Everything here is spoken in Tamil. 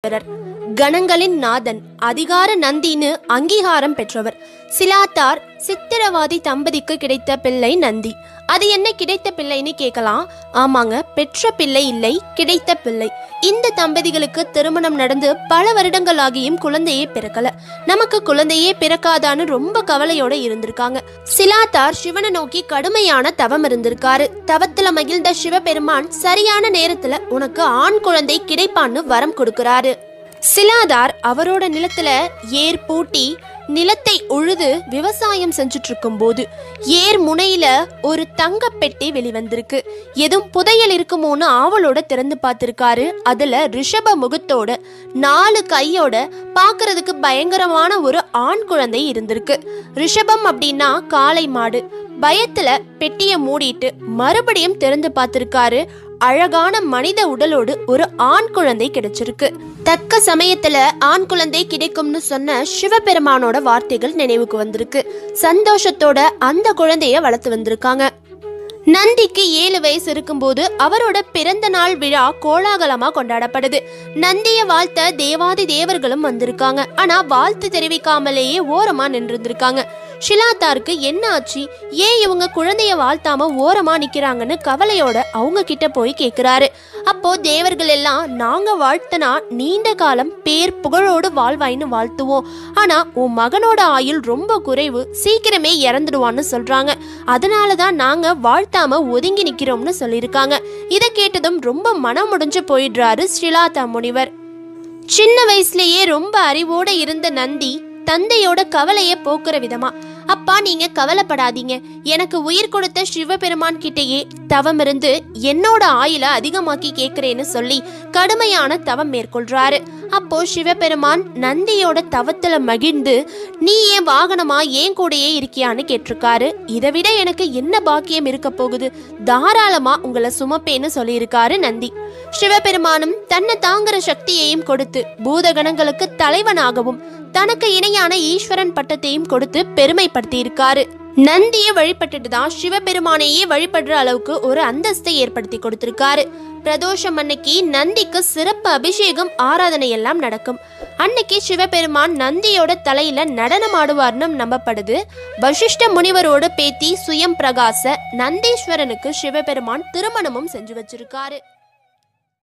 வீரர் கணங்களின் நாதன் அதிகார நந்தின்னு அங்கீகாரம் பெற்றவர் சிலாத்தார் சித்திரவாதி தம்பதிக்கு கிடைத்த பிள்ளை நந்தி அது என்ன கிடைத்த பிள்ளைன்னு கேட்கலாம் ஆமாங்க பெற்ற பிள்ளை இல்லை கிடைத்த பிள்ளை இந்த தம்பதிகளுக்கு திருமணம் நடந்து பல வருடங்கள் ஆகியும் குழந்தையே பிறக்கல நமக்கு குழந்தையே பிறக்காதான்னு ரொம்ப கவலையோட இருந்திருக்காங்க சிலாத்தார் சிவனை நோக்கி கடுமையான தவம் இருந்திருக்காரு தவத்துல மகிழ்ந்த சிவபெருமான் சரியான நேரத்துல உனக்கு ஆண் குழந்தை கிடைப்பான்னு வரம் கொடுக்கறாரு சிலாதார் அவரோட நிலத்துல ஏர் பூட்டி நிலத்தை உழுது விவசாயம் செஞ்சுட்டு இருக்கும்போது ஏர் முனையில ஒரு தங்க பெட்டி வெளிவந்திருக்கு எதுவும் புதையல் இருக்குமோன்னு ஆவலோட திறந்து பார்த்திருக்காரு அதுல ரிஷப முகத்தோட நாலு கையோட பார்க்கிறதுக்கு பயங்கரமான ஒரு ஆண் குழந்தை இருந்திருக்கு ரிஷபம் அப்படின்னா காளை மாடு பயத்துல பெட்டியை மூடிட்டு மறுபடியும் திறந்து பார்த்திருக்காரு அழகான மனித உடலோடு ஒரு ஆண் குழந்தை கிடைச்சிருக்கு தக்க சமயத்துல ஆண் குழந்தை கிடைக்கும்னு சொன்ன சிவபெருமானோட வார்த்தைகள் நினைவுக்கு வந்திருக்கு சந்தோஷத்தோட அந்த குழந்தைய வளர்த்து வந்திருக்காங்க நந்திக்கு ஏழு வயசு இருக்கும்போது அவரோட பிறந்த நாள் விழா கோலாகலமா கொண்டாடப்படுது நந்திய வாழ்த்த தேவாதி தேவர்களும் வந்திருக்காங்க ஆனா வாழ்த்து தெரிவிக்காமலேயே ஓரமா நின்றுருந்திருக்காங்க ஷிலாத்தாருக்கு என்ன ஆச்சு ஏன் இவங்க குழந்தைய வாழ்த்தாம ஓரமா நிக்கிறாங்கன்னு கவலையோட அவங்க கிட்ட போய் கேக்குறாரு அப்போ தேவர்கள் எல்லாம் நாங்க வாழ்த்தனா நீண்ட காலம் பேர் புகழோடு வாழ்வாயின்னு வாழ்த்துவோம் ஆனா உன் மகனோட ஆயுள் ரொம்ப குறைவு சீக்கிரமே இறந்துடுவான்னு சொல்றாங்க அதனாலதான் நாங்க வாழ்த்தாம ஒதுங்கி நிக்கிறோம்னு சொல்லியிருக்காங்க இதை கேட்டதும் ரொம்ப மனம் முடிஞ்சு போயிடுறாரு ஸ்ரீலாதா முனிவர் சின்ன வயசுலயே ரொம்ப அறிவோட இருந்த நந்தி தந்தையோட கவலையை போக்குற விதமா அப்பா நீங்க கவலைப்படாதீங்க எனக்கு உயிர் கொடுத்த சிவபெருமான் கிட்டேயே தவம் இருந்து என்னோட ஆயுள அதிகமாக்கி கேக்குறேன்னு சொல்லி கடுமையான தவம் மேற்கொள்றாரு அப்போ சிவபெருமான் நந்தியோட தவத்துல மகிழ்ந்து நீ ஏன் வாகனமா ஏன் கூடயே இருக்கியான்னு கேட்டிருக்காரு இதை விட எனக்கு என்ன பாக்கியம் இருக்க போகுது தாராளமா உங்களை சுமப்பேன்னு சொல்லியிருக்காரு நந்தி சிவபெருமானும் தன்னை தாங்குற சக்தியையும் கொடுத்து பூதகணங்களுக்கு தலைவனாகவும் தனக்கு இணையான ஈஸ்வரன் பட்டத்தையும் கொடுத்து பெருமைப்படுத்தி இருக்காரு நந்தியை வழிபட்டுட்டு தான் சிவபெருமானையே வழிபடுற அளவுக்கு ஒரு அந்தஸ்தை ஏற்படுத்தி கொடுத்திருக்காரு பிரதோஷம் அன்னைக்கு நந்திக்கு சிறப்பு அபிஷேகம் ஆராதனை எல்லாம் நடக்கும் அன்னைக்கு சிவபெருமான் நந்தியோட தலையில நடனம் ஆடுவார்னு நம்பப்படுது வசிஷ்ட முனிவரோட பேத்தி சுயம் பிரகாச நந்தீஸ்வரனுக்கு சிவபெருமான் திருமணமும் செஞ்சு வச்சிருக்காரு